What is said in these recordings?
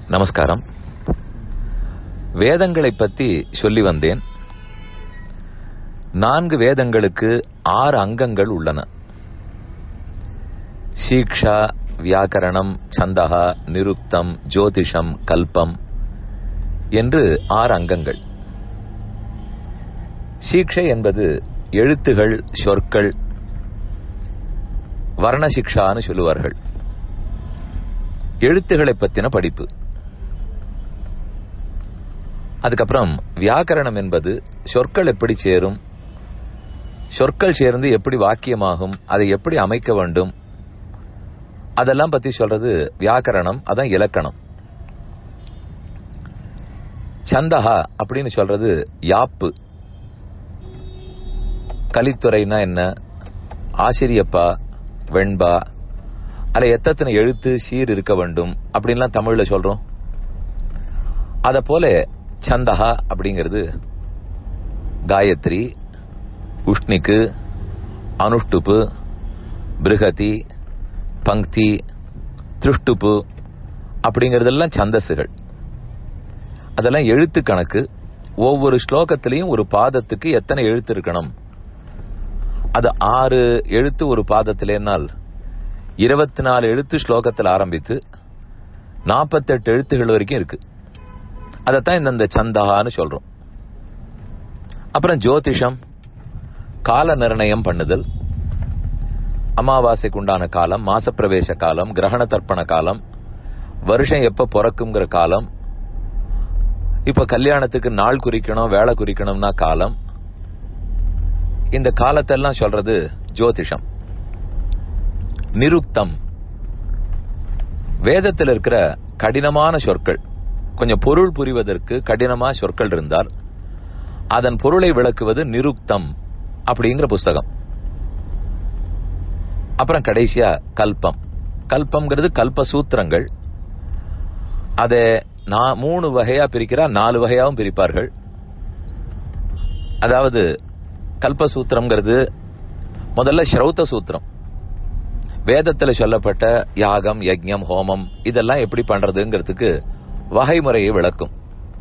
நமஸ்காரம் வேதங்களை பத்தி சொல்லி வந்தேன் நான்கு வேதங்களுக்கு ஆறு அங்கங்கள் உள்ளன சீக்ஷா வியாக்கரணம் சந்தகா நிருக்தம் ஜோதிஷம் கல்பம் என்று ஆறு அங்கங்கள் சீக்ஷை என்பது எழுத்துகள் சொற்கள் வர்ணசிக்ஷான்னு சொல்லுவார்கள் எழுத்துக்களை பத்தின படிப்பு அதுக்கப்புறம் வியாக்கரணம் என்பது சொற்கள் எப்படி சேரும் சொற்கள் சேர்ந்து எப்படி வாக்கியமாகும் அதை எப்படி அமைக்க வேண்டும் அதெல்லாம் பத்தி சொல்றது வியாக்கரணம் அதான் இலக்கணம் சந்தகா அப்படின்னு சொல்றது யாப்பு கலித்துறைனா என்ன ஆசிரியப்பா வெண்பா அதுல எத்தனை எழுத்து சீர் இருக்க வேண்டும் அப்படின்லாம் தமிழ்ல சொல்றோம் அத போல சந்தகா அப்படிங்கிறது காயத்ரி உஷ்ணிக்கு அனுஷ்டுப்பு பிருகதி பங்கி திருஷ்டுப்பு அப்படிங்கறதெல்லாம் சந்தஸுகள் அதெல்லாம் எழுத்து கணக்கு ஒவ்வொரு ஸ்லோகத்திலையும் ஒரு பாதத்துக்கு எத்தனை எழுத்து இருக்கணும் அது ஆறு எழுத்து ஒரு பாதத்திலேனால் இருபத்தி நாலு எழுத்து ஸ்லோகத்தில் ஆரம்பித்து நாற்பத்தெட்டு எழுத்துகள் வரைக்கும் இருக்கு அதைத்தான் இந்த சந்தகான்னு சொல்றோம் அப்புறம் ஜோதிஷம் கால நிர்ணயம் பண்ணுதல் அமாவாசைக்கு உண்டான காலம் மாசப்பிரவேச காலம் கிரகண தர்ப்பண காலம் வருஷம் எப்ப பிறக்குங்கிற காலம் இப்ப கல்யாணத்துக்கு நாள் குறிக்கணும் வேலை குறிக்கணும்னா காலம் இந்த காலத்தெல்லாம் சொல்றது ஜோதிஷம் நிருக்தம் வேதத்தில் இருக்கிற கடினமான சொற்கள் கொஞ்சம் பொருள் புரிவதற்கு கடினமா சொற்கள் இருந்தால் அதன் பொருளை விளக்குவது நிருக்தம் அப்படிங்கிற புஸ்தகம் அப்புறம் கடைசியா கல்பம் கல்பம்ங்கிறது கல்ப சூத்திரங்கள் அதை நான் மூணு வகையா பிரிக்கிறா நாலு வகையாவும் பிரிப்பார்கள் அதாவது கல்பசூத்திரம்ங்கிறது முதல்ல ஸ்ரௌத்த சூத்திரம் வேதத்தில் சொல்லப்பட்ட யாகம் யஜ்யம் ஹோமம் இதெல்லாம் எப்படி பண்றதுங்கிறதுக்கு வகைமுறையை விளக்கும்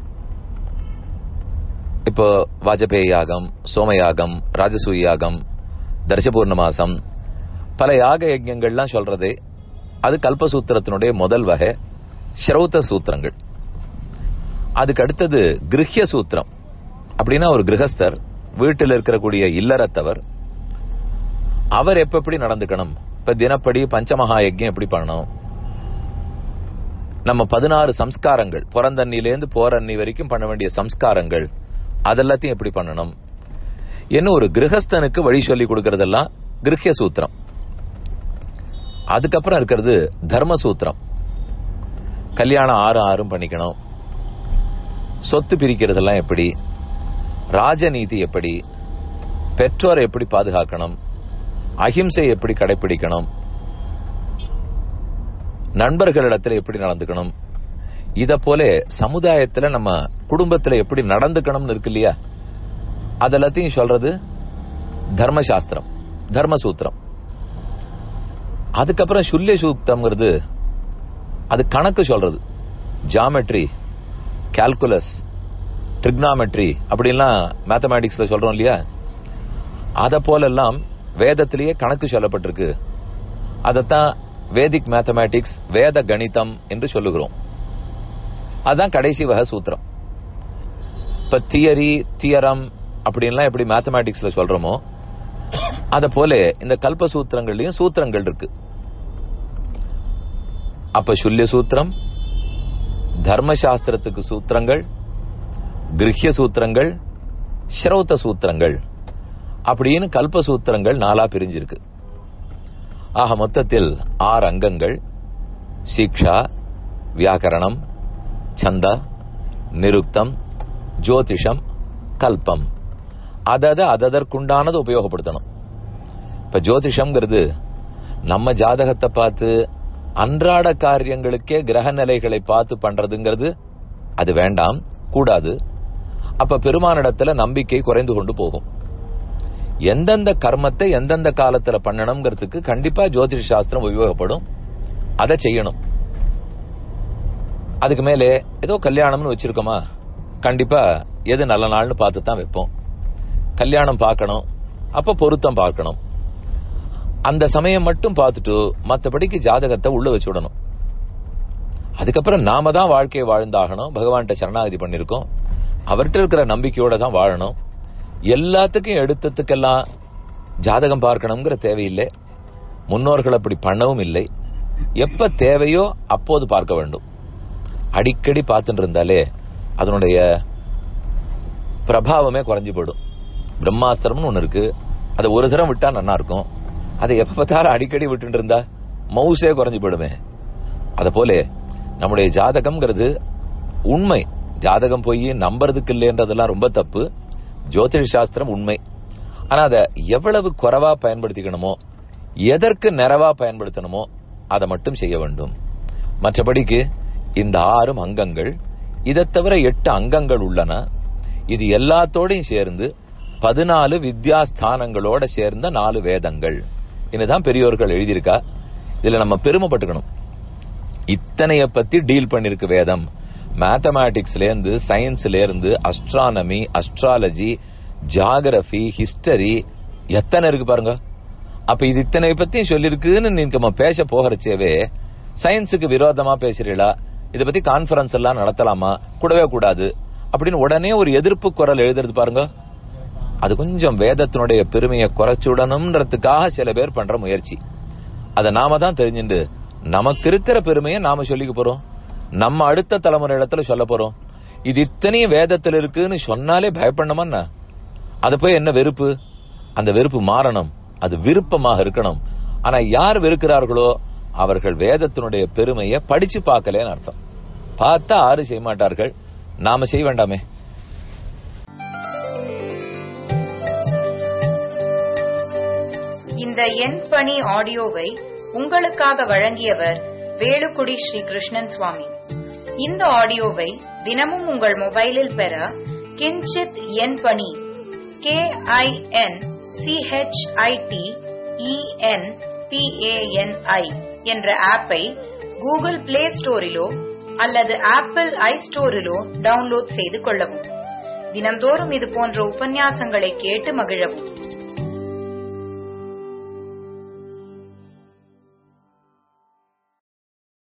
இப்போ வாஜபேயி யாகம் சோமயாகம் ராஜசூய யாகம் தர்ஷபூர்ண மாசம் பல யாக யஜ்யங்கள்லாம் சொல்றதே அது கல்பசூத்திரத்தினுடைய முதல் வகை ஸ்ரௌத்த சூத்திரங்கள் அதுக்கு அடுத்தது கிரஹ்ய சூத்திரம் அப்படின்னா ஒரு கிரகஸ்தர் வீட்டில் இருக்கக்கூடிய இல்லறத்தவர் அவர் எப்ப எப்படி நடந்துக்கணும் இப்ப தினப்படி பஞ்சமகா யஜ்யம் எப்படி பண்ணணும் நம்ம பதினாறு சம்ஸ்காரங்கள் பிறந்தண்ணிலேருந்து போரண்ணி வரைக்கும் பண்ண வேண்டிய சம்ஸ்காரங்கள் அதெல்லாத்தையும் எப்படி பண்ணணும் என்ன ஒரு கிரகஸ்தனுக்கு வழி சொல்லி கொடுக்கறதெல்லாம் கிரஹ்ய சூத்திரம் அதுக்கப்புறம் இருக்கிறது தர்ம சூத்திரம் கல்யாணம் ஆறு ஆறும் பண்ணிக்கணும் சொத்து பிரிக்கிறதெல்லாம் எப்படி ராஜநீதி எப்படி பெற்றோரை எப்படி பாதுகாக்கணும் அஹிம்சை எப்படி கடைபிடிக்கணும் நண்பர்களிடத்துல எப்படி நடந்துக்கணும் இத போல சமுதாயத்துல நம்ம குடும்பத்துல எப்படி நடந்துக்கணும்னு இருக்கு இல்லையா அதெல்லாத்தையும் சொல்றது தர்மசாஸ்திரம் தர்மசூத்திரம் அதுக்கப்புறம் சுல்ய சூக்தம்ங்கிறது அது கணக்கு சொல்றது ஜாமெட்ரி கால்குலஸ் ட்ரிக்னாமெட்ரி அப்படின்லாம் மேத்தமேட்டிக்ஸ்ல சொல்றோம் இல்லையா அத போலெல்லாம் வேதத்திலேயே கணக்கு சொல்லப்பட்டிருக்கு அதத்தான் வேதிக் மேத்தமேட்டிக்ஸ் வேத கணிதம் என்று சொல்லுகிறோம் அதுதான் கடைசி வகை சூத்திரம் இப்ப தியரி தியரம் அப்படின்லாம் எப்படி மேத்தமேட்டிக்ஸ்ல சொல்றோமோ அத போல இந்த கல்ப சூத்திரங்கள்லயும் சூத்திரங்கள் இருக்கு அப்ப சுல்ய சூத்திரம் தர்மசாஸ்திரத்துக்கு சூத்திரங்கள் கிரஹ்ய சூத்திரங்கள் ஸ்ரௌத்த சூத்திரங்கள் அப்படின்னு கல்ப சூத்திரங்கள் நாலா பிரிஞ்சிருக்கு ஆக மொத்தத்தில் ஆறு அங்கங்கள் சீக்ஷா வியாக்கரணம் சந்த நிருக்தம் ஜோதிஷம் கல்பம் அதத அததற்குண்டானது உபயோகப்படுத்தணும் இப்ப ஜோதிஷம்ங்கிறது நம்ம ஜாதகத்தை பார்த்து அன்றாட காரியங்களுக்கே கிரக நிலைகளை பார்த்து பண்றதுங்கிறது அது வேண்டாம் கூடாது அப்ப பெருமானிடத்துல நம்பிக்கை குறைந்து கொண்டு போகும் எந்தெந்த கர்மத்தை எந்தெந்த காலத்துல பண்ணணுங்கிறதுக்கு கண்டிப்பா ஜோதிஷ சாஸ்திரம் உபயோகப்படும் அதை செய்யணும் அதுக்கு மேலே ஏதோ கல்யாணம்னு வச்சிருக்கோமா கண்டிப்பா எது நல்ல நாள்னு பார்த்து தான் வைப்போம் கல்யாணம் பார்க்கணும் அப்ப பொருத்தம் பார்க்கணும் அந்த சமயம் மட்டும் பார்த்துட்டு மத்தபடிக்கு ஜாதகத்தை உள்ள வச்சு விடணும் அதுக்கப்புறம் நாம தான் வாழ்க்கையை வாழ்ந்தாகணும் பகவான்கிட்ட சரணாகதி பண்ணிருக்கோம் அவர்கிட்ட இருக்கிற நம்பிக்கையோட தான் வாழணும் எல்லாத்துக்கும் எடுத்ததுக்கெல்லாம் ஜாதகம் பார்க்கணுங்கிற தேவையில்லை முன்னோர்கள் அப்படி பண்ணவும் இல்லை எப்ப தேவையோ அப்போது பார்க்க வேண்டும் அடிக்கடி பார்த்துட்டு இருந்தாலே அதனுடைய பிரபாவமே குறைஞ்சு போயிடும் பிரம்மாஸ்திரம்னு ஒண்ணு இருக்கு அதை ஒரு தரம் விட்டா நல்லா இருக்கும் அதை எப்ப பார்த்தாலும் அடிக்கடி விட்டுட்டு இருந்தா மவுசே குறைஞ்சு போயிடுமே அத போல நம்முடைய ஜாதகம்ங்கிறது உண்மை ஜாதகம் போய் நம்புறதுக்கு இல்லைன்றதெல்லாம் ரொம்ப தப்பு ஜோதிஷ சாஸ்திரம் உண்மை ஆனா அதை எவ்வளவு குறைவா பயன்படுத்திக்கணுமோ எதற்கு நிறைவா பயன்படுத்தணுமோ அதை மட்டும் செய்ய வேண்டும் மற்றபடிக்கு இந்த ஆறும் அங்கங்கள் இதை தவிர எட்டு அங்கங்கள் உள்ளன இது எல்லாத்தோடையும் சேர்ந்து பதினாலு வித்யாஸ்தானங்களோட சேர்ந்த நாலு வேதங்கள் இதுதான் பெரியோர்கள் எழுதியிருக்கா இதுல நம்ம பெருமைப்பட்டுக்கணும் இத்தனைய பத்தி டீல் பண்ணிருக்கு வேதம் மேத்தமேட்டிக்ஸ்ல இருந்து சயின்ஸ்ல இருந்து அஸ்ட்ரானமி அஸ்ட்ராலஜி ஜியாகிரபி ஹிஸ்டரி எத்தனை இருக்கு பாருங்க அப்ப இது இத்தனை பத்தியும் சொல்லிருக்குன்னு நீங்க நம்ம பேச போகிறச்சேவே சயின்ஸுக்கு விரோதமா பேசுறீங்களா இத பத்தி கான்பரன்ஸ் எல்லாம் நடத்தலாமா கூடவே கூடாது அப்படின்னு உடனே ஒரு எதிர்ப்பு குரல் எழுதுறது பாருங்க அது கொஞ்சம் வேதத்தினுடைய பெருமையை குறைச்சுடணும்ன்றதுக்காக சில பேர் பண்ற முயற்சி அதை நாம தான் தெரிஞ்சுண்டு நமக்கு இருக்கிற பெருமையை நாம சொல்லிக்க போறோம் நம்ம அடுத்த தலைமுறை இடத்துல சொல்ல போறோம் இது இத்தனையும் வேதத்தில் இருக்குன்னு சொன்னாலே பயப்படணுமா அது போய் என்ன வெறுப்பு அந்த வெறுப்பு மாறணும் அது விருப்பமாக இருக்கணும் ஆனா யார் வெறுக்கிறார்களோ அவர்கள் வேதத்தினுடைய பெருமையை படிச்சு பார்க்கலன்னு அர்த்தம் பார்த்தா ஆறு செய்ய மாட்டார்கள் நாம செய்ய வேண்டாமே இந்த எண் பணி ஆடியோவை உங்களுக்காக வழங்கியவர் வேலுக்குடி ஸ்ரீ கிருஷ்ணன் சுவாமி இந்த ஆடியோவை தினமும் உங்கள் மொபைலில் பெற கிஞ்சித் எண் பணி கே ஐ என் சிஹெச்ஐடி இஎன் பிஏஎன்ஐ என்ற ஆப்பை கூகுள் பிளே ஸ்டோரிலோ அல்லது ஆப்பிள் ஐ ஸ்டோரிலோ டவுன்லோட் செய்து கொள்ளவும் தினம்தோறும் இது போன்ற உபன்யாசங்களை கேட்டு மகிழவும்